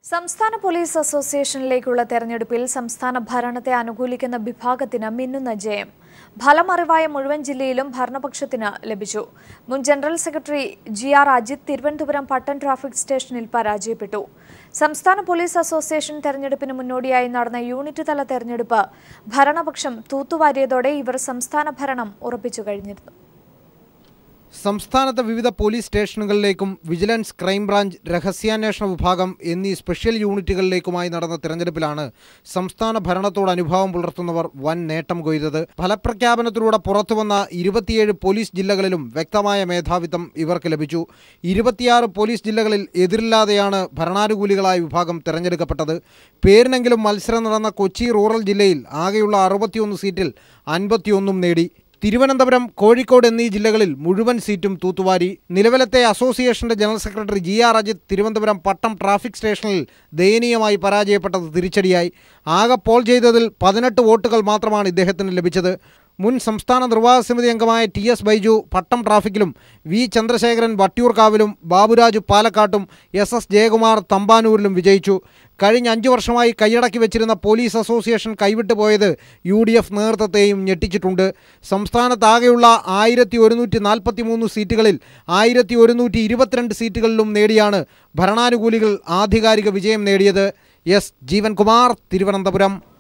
സംസ്ഥാന പോലീസ് അസോസിയേഷനിലേക്കുള്ള തെരഞ്ഞെടുപ്പിൽ സംസ്ഥാന ഭരണത്തെ അനുകൂലിക്കുന്ന വിഭാഗത്തിന് മിന്നുന്ന ജയം ഫലമറിവായ മുഴുവൻ ജില്ലയിലും ഭരണപക്ഷത്തിന് ലഭിച്ചു മുൻ general secretary G R Ajith Thiruvananthapuram Pattom traffic സ്റ്റേഷനിൽ പരാജയപ്പെട്ടു സംസ്ഥാന പോലീസ് അസോസിയേഷൻ തെരഞ്ഞെടുപ്പിന് മുന്നോടിയായി നടന്ന യൂണിറ്റ് തല തെരഞ്ഞെടുപ്പ് ഭരണപക്ഷം തൂത്തുവാരിയതോടെ ഇവർ സംസ്ഥാന ഭരണം ഉറപ്പിച്ചു കഴിഞ്ഞിരുന്നു സംസ്ഥാനത്തെ വിവിധ പോലീസ് സ്റ്റേഷനുകളിലേക്കും വിജിലൻസ് ക്രൈംബ്രാഞ്ച് രഹസ്യാന്വേഷണ വിഭാഗം എന്നീ സ്പെഷ്യൽ യൂണിറ്റുകളിലേക്കുമായി നടന്ന തിരഞ്ഞെടുപ്പിലാണ് സംസ്ഥാന ഭരണത്തോട് അനുഭാവം പുലർത്തുന്നവർ വൻ നേട്ടം കൊയ്തത് ഫലപ്രഖ്യാപനത്തിലൂടെ പുറത്തുവന്ന ഇരുപത്തിയേഴ് പോലീസ് ജില്ലകളിലും വ്യക്തമായ മേധാവിത്വം ഇവർക്ക് ലഭിച്ചു ഇരുപത്തിയാറ് പോലീസ് ജില്ലകളിൽ എതിരില്ലാതെയാണ് ഭരണാനുകൂലികളായ വിഭാഗം തിരഞ്ഞെടുക്കപ്പെട്ടത് പേരിനെങ്കിലും മത്സരം നടന്ന കൊച്ചി റൂറൽ ജില്ലയിൽ ആകെയുള്ള അറുപത്തിയൊന്ന് സീറ്റിൽ അൻപത്തിയൊന്നും നേടി തിരുവനന്തപുരം കോഴിക്കോട് എന്നീ ജില്ലകളിൽ മുഴുവൻ സീറ്റും തൂത്തുവാരി നിലവിലത്തെ അസോസിയേഷന്റെ general secretary G R Ajith Thiruvananthapuram Pattom traffic സ്റ്റേഷനിൽ ദയനീയമായി പരാജയപ്പെട്ടത് തിരിച്ചടിയായി ആകെ പോൾ ചെയ്തതിൽ പതിനെട്ട് വോട്ടുകൾ മാത്രമാണ് ഇദ്ദേഹത്തിന് ലഭിച്ചത് മുൻ സംസ്ഥാന നിർവാഹക സമിതി അംഗമായ ടി എസ് ബൈജു പട്ടം ട്രാഫിക്കിലും വി ചന്ദ്രശേഖരൻ വട്ടിയൂർക്കാവിലും ബാബുരാജ് പാലക്കാട്ടും എസ് എസ് ജയകുമാർ തമ്പാനൂരിലും വിജയിച്ചു കഴിഞ്ഞ അഞ്ചു വർഷമായി കൈയടക്കി വെച്ചിരുന്ന പോലീസ് അസോസിയേഷൻ കൈവിട്ടു പോയത് യു ഡി എഫ് നേതൃത്വത്തെയും ഞെട്ടിച്ചിട്ടുണ്ട് സംസ്ഥാനത്താകെയുള്ള ആയിരത്തി ഒരുന്നൂറ്റി നാൽപ്പത്തി മൂന്ന് സീറ്റുകളിൽ ആയിരത്തി ഒരുന്നൂറ്റി ഇരുപത്തിരണ്ട് സീറ്റുകളിലും നേടിയാണ് ഭരണാനുകൂലികൾ ആധികാരിക വിജയം നേടിയത് എസ് ജീവൻകുമാർ തിരുവനന്തപുരം